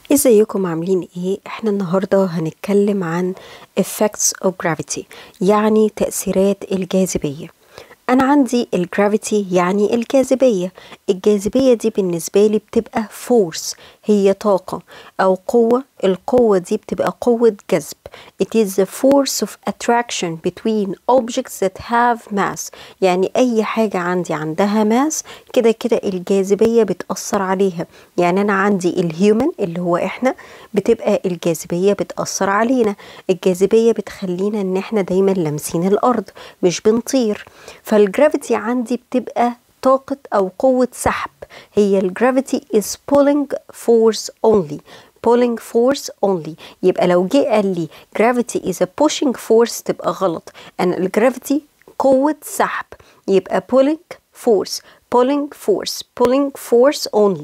ازيكم عاملين ايه احنا النهارده هنتكلم عن effects of gravity يعني تأثيرات الجاذبية انا عندي الجرافيتي يعني الجاذبية الجاذبية دي بالنسبة لي بتبقى force هي طاقة او قوة القوة دي بتبقى قوة جذب it is the force of attraction between objects that have mass يعني اي حاجة عندي عندها ماس كده كده الجاذبية بتأثر عليها يعني انا عندي الهيومن اللي هو احنا بتبقى الجاذبية بتأثر علينا الجاذبية بتخلينا ان احنا دايما لامسين الارض مش بنطير فالجرافيتي عندي بتبقى طاقة أو قوة سحب هي الجرافيتي is pulling force only pulling force only يبقى لو جه قال لي gravity is a pushing force تبقى غلط أنا الجرافيتي قوة سحب يبقى pulling force pulling force pulling force only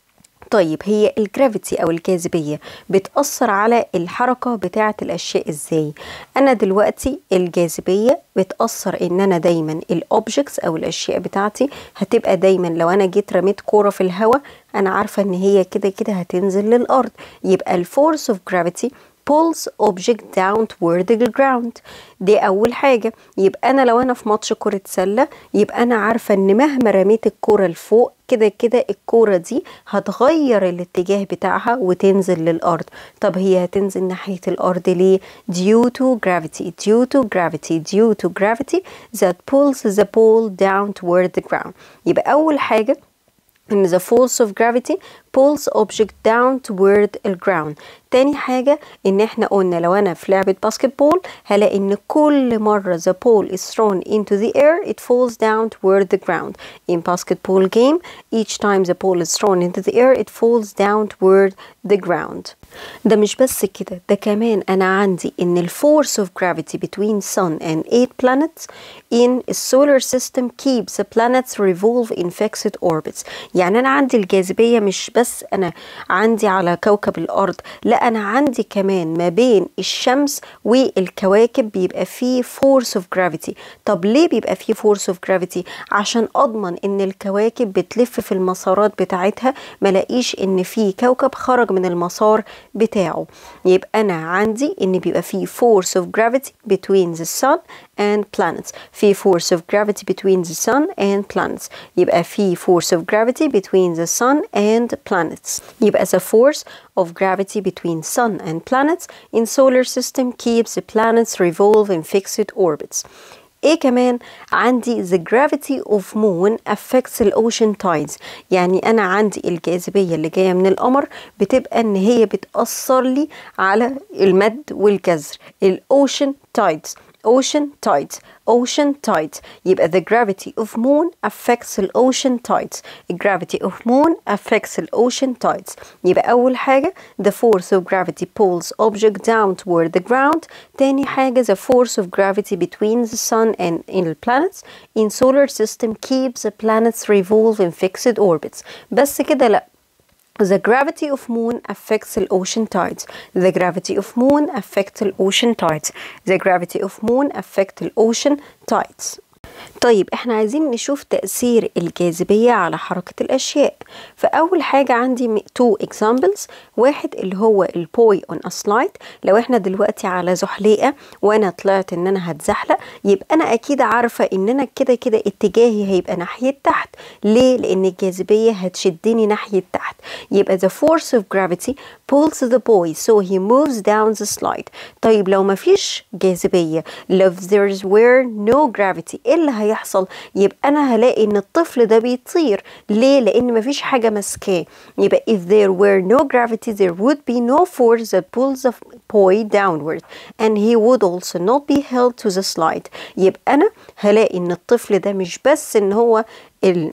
طيب هي الجرافيتي او الجاذبيه بتاثر على الحركه بتاعه الاشياء ازاي انا دلوقتي الجاذبيه بتاثر ان انا دايما الاوبجكتس او الاشياء بتاعتي هتبقى دايما لو انا جيت رميت كوره في الهواء انا عارفه ان هي كده كده هتنزل للارض يبقى الفورس اوف جرافيتي pulls object down toward the ground دي أول حاجة يبقى أنا لو أنا في ماتش كرة سلة يبقى أنا عارفة إن مهما رميت الكرة لفوق كده كده الكرة دي هتغير الاتجاه بتاعها وتنزل للأرض طب هي هتنزل ناحية الأرض ليه؟ due to gravity due to gravity due to gravity that pulls the ball down toward the ground يبقى أول حاجة ان the force of gravity pulls object down toward the ground تاني حاجة ان احنا قلنا لو انا في لعبة باسكت بول هلاقي ان كل مرة the ball is thrown into the air it falls down toward the ground in basketball game each time the ball is thrown into the air it falls down toward the ground ده مش بس كده ده كمان انا عندي ان ال force of gravity between sun and eight planets in a solar system keeps the planets revolve in fixed orbits يعني انا عندي الجاذبية مش بس انا عندي على كوكب الارض لا انا عندي كمان ما بين الشمس والكواكب بيبقى فيه force of gravity طب ليه بيبقى فيه force of gravity عشان اضمن ان الكواكب بتلف في المسارات بتاعتها ملاقيش ان في كوكب خرج من المسار بتاعه يبقى انا عندي ان بيبقى فيه force of gravity between the sun and planets في force of gravity between the sun and planets يبقى في force of gravity between the sun and planets يبقى the force of gravity between sun and planets in solar system keeps the planets revolve in fixed orbits ايه كمان عندي the gravity of moon affects the ocean tides يعني انا عندي الجاذبية اللي جاية من القمر بتبقى ان هي بتأثر لي على المد والجزر الاوشن tides ocean tides ocean tides يبقى the gravity of moon affects the ocean tides the gravity of moon affects the ocean tides يبقى أول حاجة the force of gravity pulls object down toward the ground تاني حاجة the force of gravity between the sun and in the planets in solar system keeps the planets revolve in fixed orbits بس كده لأ The gravity of moon affects the ocean tides. The gravity of moon affects the ocean tides. The gravity of moon affects the ocean tides. طيب احنا عايزين نشوف تأثير الجاذبية على حركة الأشياء فأول حاجة عندي تو examples واحد اللي هو البوي on a slide لو احنا دلوقتي على زحليقة وانا طلعت ان انا هتزحلق يبقى انا اكيد عارفة ان انا كده كده اتجاهي هيبقى ناحية تحت ليه لان الجاذبية هتشدني ناحية تحت يبقى the force of gravity pulls the boy so he moves down the slide طيب لو مفيش جاذبية لو there's were no gravity ايه اللي هيحصل يبقى انا هلاقي ان الطفل ده بيطير ليه لان مفيش حاجه ماسكاه يبقى if there were no gravity there would be no force that pulls the boy downward and he would also not be held to the slide يبقى انا هلاقي ان الطفل ده مش بس ان هو ال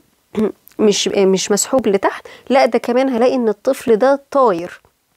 مش مش مسحوب لتحت لا ده كمان هلاقي ان الطفل ده طاير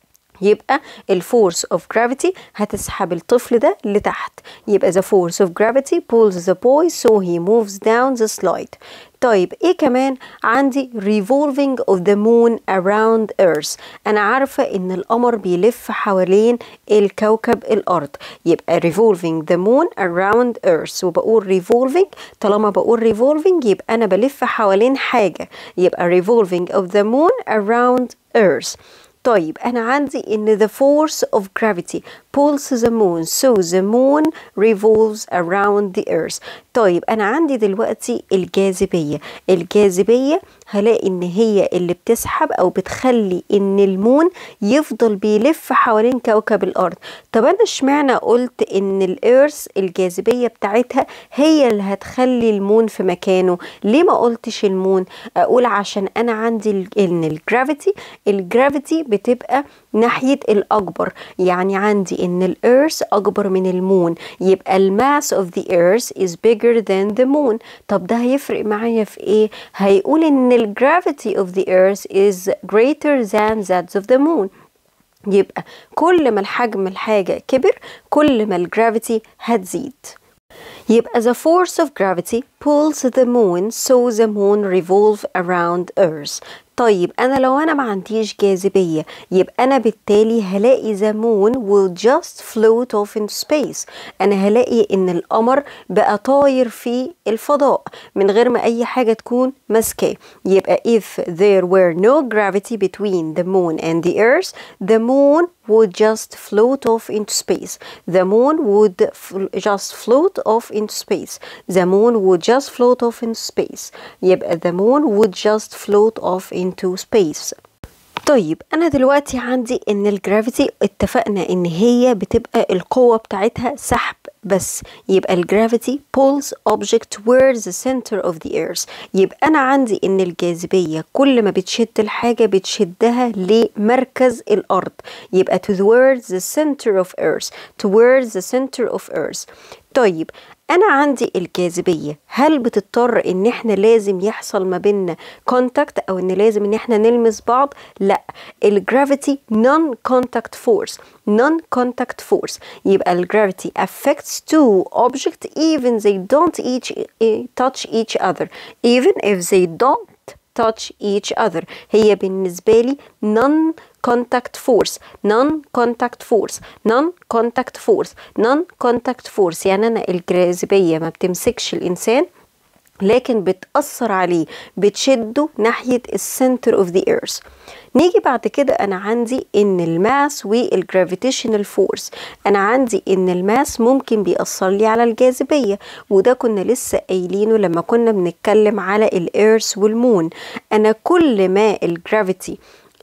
يبقى الفورس اوف جرافيتي هتسحب الطفل ده لتحت يبقى the force of gravity pulls the boy so he moves down the slide طيب ايه كمان عندي revolving of the moon around earth انا عارفة ان القمر بيلف حوالين الكوكب الارض يبقى revolving the moon around earth وبقول revolving طالما بقول revolving يبقى انا بلف حوالين حاجة يبقى revolving of the moon around earth طيب أنا عندي إن the force of gravity pulls the moon so the moon revolves around the earth طيب أنا عندي دلوقتي الجاذبية الجاذبية هلاقي إن هي اللي بتسحب أو بتخلي إن المون يفضل بيلف حوالين كوكب الأرض طب أنا اشمعنى قلت إن الإيرث الجاذبية بتاعتها هي اللي هتخلي المون في مكانه ليه ما قلتش المون أقول عشان أنا عندي ال- إن الجرافيتي الجرافيتي بتبقى ناحية الأكبر يعني عندي إن الإيرث أكبر من المون يبقى الماس of the earth is bigger than the moon طب ده هيفرق معايا في إيه؟ هيقول إن ال gravity of the earth is greater than that of the moon يبقى كل ما الحجم الحاجة كبر كل ما الجرافيتي هتزيد يبقى the force of gravity pulls the moon so the moon revolve around earth طيب انا لو انا ما عنديش جاذبيه يبقى انا بالتالي هلاقي the moon will just float off in space انا هلاقي ان القمر بقى طاير في الفضاء من غير ما اي حاجه تكون ماسكاه يبقى if there were no gravity between the moon and the earth the moon would just float off into space. The moon would f- just float off into space. The moon would just float off into space. يبقى the moon would just float off into space. طيب انا دلوقتي عندي ان الجرافيتي اتفقنا ان هي بتبقى القوة بتاعتها سحب بس يبقى الجرافيتي pulls object towards the center of the earth يبقى انا عندي ان الجاذبية كل ما بتشد الحاجة بتشدها لمركز الارض يبقى towards the center of earth towards the center of earth طيب انا عندي الجاذبيه هل بتضطر ان احنا لازم يحصل ما بيننا كونتاكت او ان لازم ان احنا نلمس بعض لا الجرافيتي نون كونتاكت فورس نون كونتاكت فورس يبقى الجرافيتي affects two objects even they don't each touch each other even if they don't touch each other هي بالنسبة لي non contact force non contact force non contact force non contact force يعني أنا الجاذبية ما بتمسكش الإنسان لكن بتأثر عليه بتشده ناحية السنتر اوف ذا ايرث نيجي بعد كده انا عندي ان الماس والجرافيتيشنال فورس انا عندي ان الماس ممكن بيأثر لي على الجاذبية وده كنا لسه قايلينه لما كنا بنتكلم على الايرث والمون انا كل ما الجرافيتي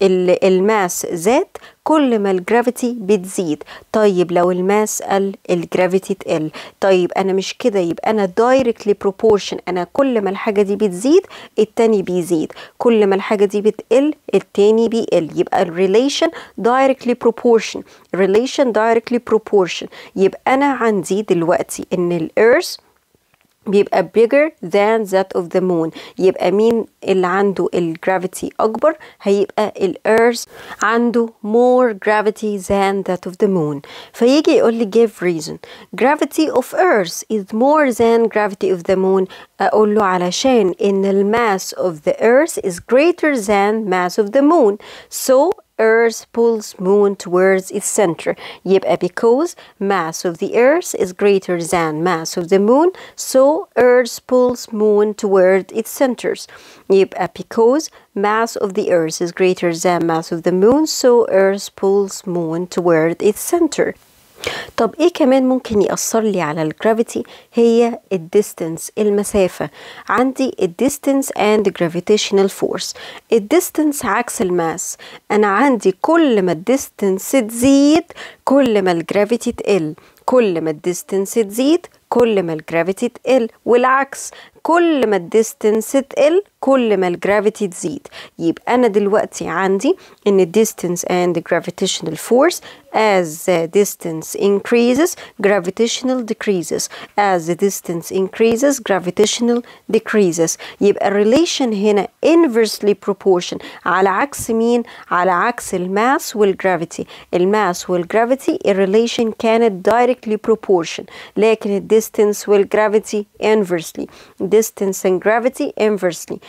الماس زاد كل ما الجرافيتي بتزيد طيب لو الماس قل الجرافيتي تقل طيب انا مش كده يبقى انا دايركتلي بروبورشن انا كل ما الحاجه دي بتزيد التاني بيزيد كل ما الحاجه دي بتقل التاني بيقل يبقى الريليشن دايركتلي بروبورشن ريليشن دايركتلي بروبورشن يبقى انا عندي دلوقتي ان الارث بيبقى bigger than that of the moon يبقى مين اللي عنده الجرافيتي أكبر هيبقى الإيرث عنده more gravity than that of the moon فيجي يقول لي give reason gravity of earth is more than gravity of the moon أقول له علشان إن الماس of the earth is greater than mass of the moon so Earth pulls moon towards its center يبقى because mass of the earth is greater than mass of the moon so Earth pulls moon toward its centers يبقى because mass of the earth is greater than mass of the moon so Earth pulls moon toward its center طب ايه كمان ممكن يأثر لي على الجرافيتي هي الديستنس المسافة عندي الديستنس and gravitational force الديستنس عكس الماس انا عندي كل ما الديستنس تزيد كل ما الجرافيتي تقل كل ما الديستنس تزيد كل ما الجرافيتي تقل والعكس كل ما الديستنس تقل كل ما الجرافيتي تزيد يبقى انا دلوقتي عندي ان distance and gravitational force as the distance increases gravitational decreases as the distance increases gravitational decreases يبقى الريليشن هنا inversely proportion على عكس مين على عكس الماس والجرافيتي الماس والجرافيتي الريليشن كانت directly proportion لكن الديستنس والجرافيتي inversely distance and gravity inversely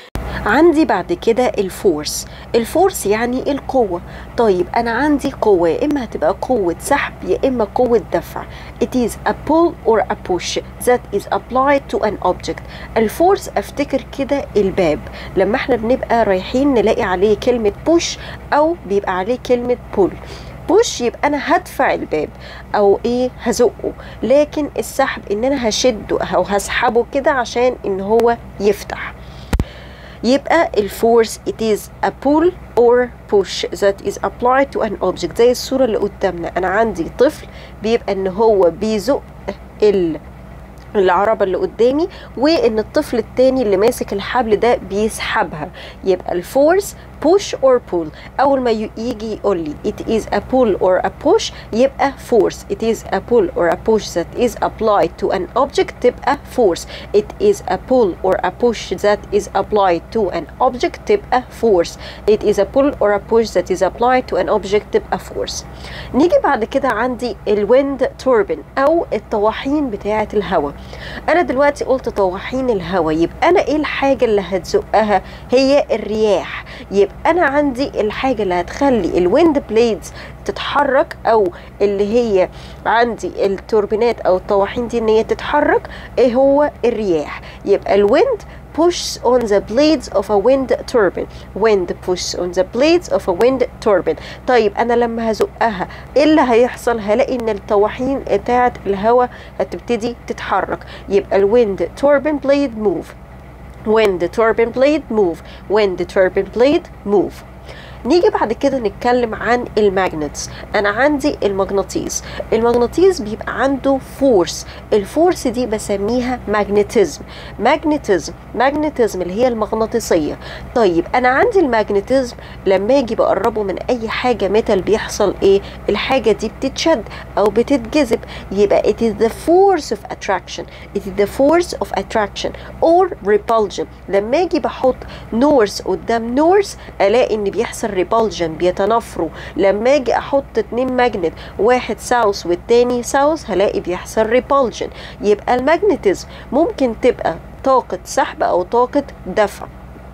عندي بعد كده الفورس الفورس يعني القوة طيب أنا عندي قوة يا إما هتبقى قوة سحب يا إما قوة دفع it is a pull or a push that is applied to an object الفورس أفتكر كده الباب لما احنا بنبقى رايحين نلاقي عليه كلمة push أو بيبقى عليه كلمة pull بوش يبقى انا هدفع الباب او ايه هزقه لكن السحب ان انا هشده او هسحبه كده عشان ان هو يفتح يبقى الفورس it is a pull or push that is applied to an object زي الصورة اللي قدامنا أنا عندي طفل بيبقى إن هو بيزق ال العربة اللي قدامي وإن الطفل التاني اللي ماسك الحبل ده بيسحبها يبقى الفورس push or pull أول ما يجي يقول لي it is a pull or a push يبقى force it is a pull or a push that is applied to an object تبقى force it is a pull or a push that is applied to an object تبقى force it is a pull or a push that is applied to an object تبقى force نيجي بعد كده عندي الويند توربين أو الطواحين بتاعة الهواء أنا دلوقتي قلت طواحين الهواء يبقى أنا إيه الحاجة اللي هتزقها هي الرياح يبقى انا عندي الحاجه اللي هتخلي الويند بليدز تتحرك او اللي هي عندي التوربينات او الطواحين دي ان هي تتحرك ايه هو الرياح يبقى الويند pushes on the blades of a wind turbine wind pushes on the blades of a wind turbine طيب انا لما هزقها ايه اللي هيحصل هلاقي ان الطواحين بتاعه الهواء هتبتدي تتحرك يبقى الويند turbine blade move when the turbine blade move when the turbine blade move نيجي بعد كده نتكلم عن الماجنتس انا عندي المغناطيس المغناطيس بيبقى عنده فورس الفورس دي بسميها ماجنتيزم ماجنتيزم ماجنتيزم اللي هي المغناطيسيه طيب انا عندي الماجنتيزم لما اجي بقربه من اي حاجه ميتال بيحصل ايه الحاجه دي بتتشد او بتتجذب يبقى it is the force of attraction it is the force of attraction or repulsion لما اجي بحط نورس قدام نورس الاقي ان بيحصل ريبولجن بيتنافروا لما اجي احط اتنين ماجنت واحد ساوث والتاني ساوث هلاقي بيحصل ريبولجن يبقى الماجنتيزم ممكن تبقى طاقة سحب أو طاقة دفع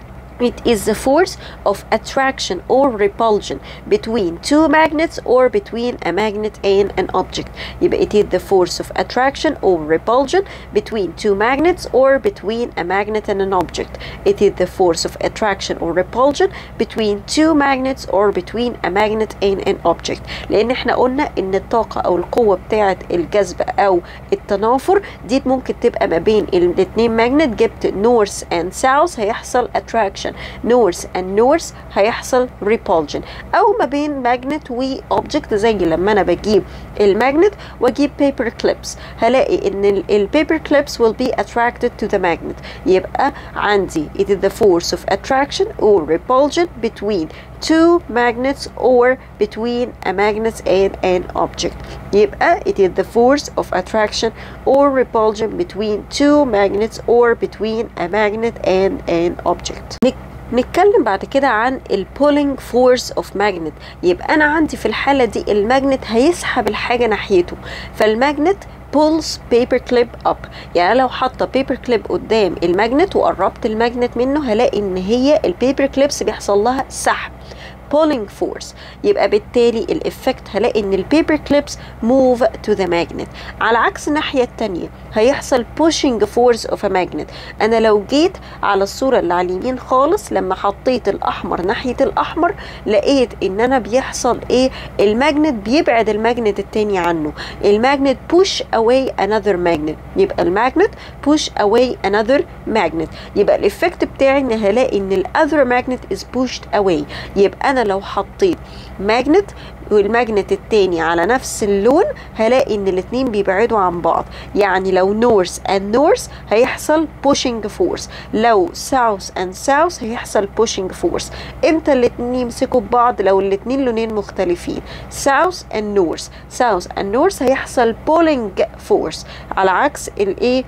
It is the force of attraction or repulsion between two magnets or between a magnet and an object. يبقى it is the force of attraction or repulsion between two magnets or between a magnet and an object. It is the force of attraction or repulsion between two magnets or between a magnet and an object. لأن احنا قلنا إن الطاقة أو القوة بتاعة الجذب أو التنافر دي ممكن تبقى ما بين الاتنين ماجنت جبت north and south هيحصل attraction north and north هيحصل repulsion او ما بين ماجنت وobject زي لما انا بجيب الماجنت واجيب paper clips هلاقي ان البيبر clips will be attracted to the magnet يبقى عندي it is the force of attraction or repulsion between two magnets or between a magnet and an object يبقى it is the force of attraction or repulsion between two magnets or between a magnet and an object نتكلم بعد كده عن البولينج فورس اوف ماجنت يبقى انا عندي في الحاله دي الماجنت هيسحب الحاجه ناحيته فالماجنت pulls paper clip up يعني لو حاطه paper clip قدام الماجنت وقربت الماجنت منه هلاقي ان هي البيبر كليبس بيحصل لها سحب pulling force يبقى بالتالي الافكت هلاقي ان البيبر كليبس move to the magnet على عكس الناحيه التانية هيحصل pushing force of a magnet انا لو جيت على الصوره اللي على اليمين خالص لما حطيت الاحمر ناحيه الاحمر لقيت ان انا بيحصل ايه الماجنت بيبعد الماجنت التاني عنه الماجنت push away another magnet يبقى الماجنت push away another magnet يبقى الافكت بتاعي ان هلاقي ان الاذر magnet is pushed away يبقى انا لو حطيت ماجنت والماجنت التاني على نفس اللون هلاقي ان الاتنين بيبعدوا عن بعض يعني لو نورث and نورث هيحصل pushing force لو south and south هيحصل pushing force امتى الاتنين يمسكوا ببعض لو الاتنين لونين مختلفين south and north south and north هيحصل pulling force على عكس الايه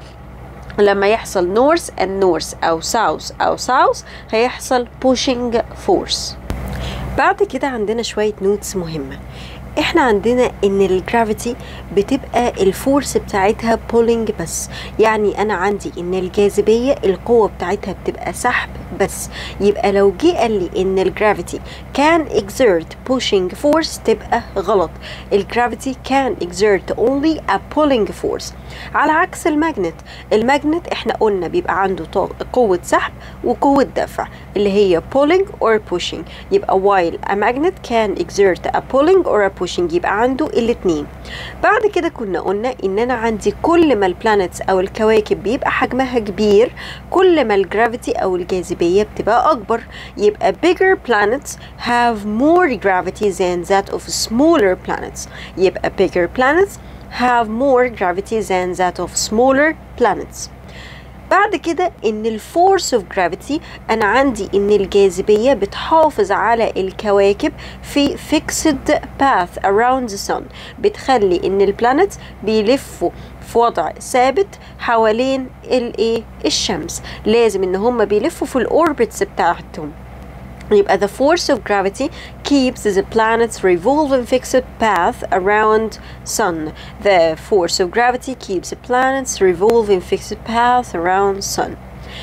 لما يحصل north and north او south او south هيحصل pushing force بعد كده عندنا شوية نوتس مهمة احنا عندنا ان الجرافيتي بتبقى الفورس بتاعتها بولينج بس يعني انا عندي ان الجاذبية القوة بتاعتها بتبقى سحب بس يبقى لو جه قال لي ان الجرافيتي كان exert pushing force تبقى غلط الجرافيتي كان exert only a pulling force على عكس الماجنت الماجنت احنا قلنا بيبقى عنده قوة سحب وقوة دفع اللي هي pulling or pushing يبقى while a magnet can exert a pulling or a pushing يبقى عنده الاتنين بعد كده كنا قلنا ان انا عندي كل ما البلانيتس او الكواكب بيبقى حجمها كبير كل ما الجرافيتي او الجاذبية بتبقى اكبر يبقى bigger planets have more gravity than that of smaller planets يبقى bigger planets have more gravity than that of smaller planets بعد كده ان الفورس اوف جرافيتي انا عندي ان الجاذبيه بتحافظ على الكواكب في fixed path around the sun بتخلي ان البلانيت بيلفوا في وضع ثابت حوالين الايه الشمس لازم ان هم بيلفوا في الاوربتس بتاعتهم يبقى the force of gravity keeps the planets revolving fixed path around sun. The force of gravity keeps the planets revolving fixed path around sun.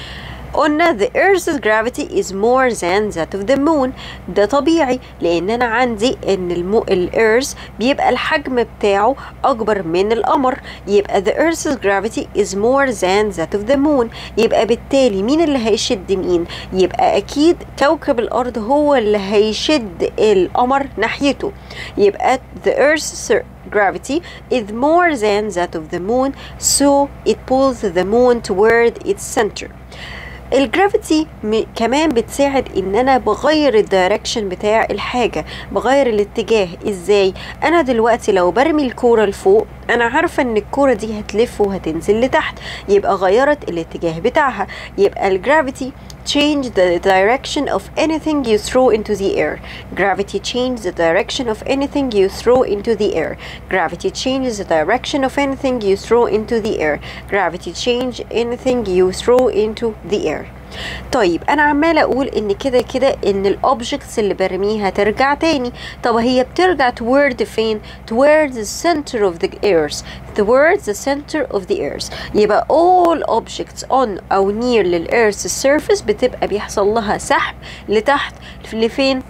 قلنا the earth's gravity is more than that of the moon ده طبيعي لان انا عندي ان المو... الارث بيبقى الحجم بتاعه اكبر من القمر يبقى the earth's gravity is more than that of the moon يبقى بالتالي مين اللي هيشد مين يبقى اكيد كوكب الارض هو اللي هيشد القمر ناحيته يبقى the earth's gravity is more than that of the moon so it pulls the moon toward its center الجرافيتي كمان بتساعد ان انا بغير الدايركشن بتاع الحاجة بغير الاتجاه ازاي انا دلوقتي لو برمي الكورة لفوق انا عارفة ان الكورة دي هتلف وهتنزل لتحت يبقى غيرت الاتجاه بتاعها يبقى الجرافيتي change the direction of anything you throw into the air. Gravity changes the direction of anything you throw into the air. Gravity changes the direction of anything you throw into the air. Gravity change anything you throw into the air. طيب انا عماله اقول ان كده كده ان الاوبجكتس اللي برميها ترجع تاني طب هي بترجع toward فين toward the center of the earth towards the center of the earth يبقى all objects on او near للearth's surface بتبقى بيحصل لها سحب لتحت لفين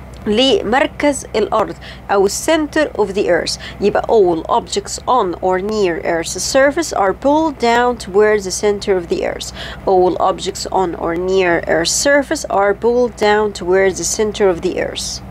لمركز الأرض أو center of the earth يبقى all objects on or near earth's surface are pulled down towards the center of the earth all objects on or near earth's surface are pulled down towards the center of the earth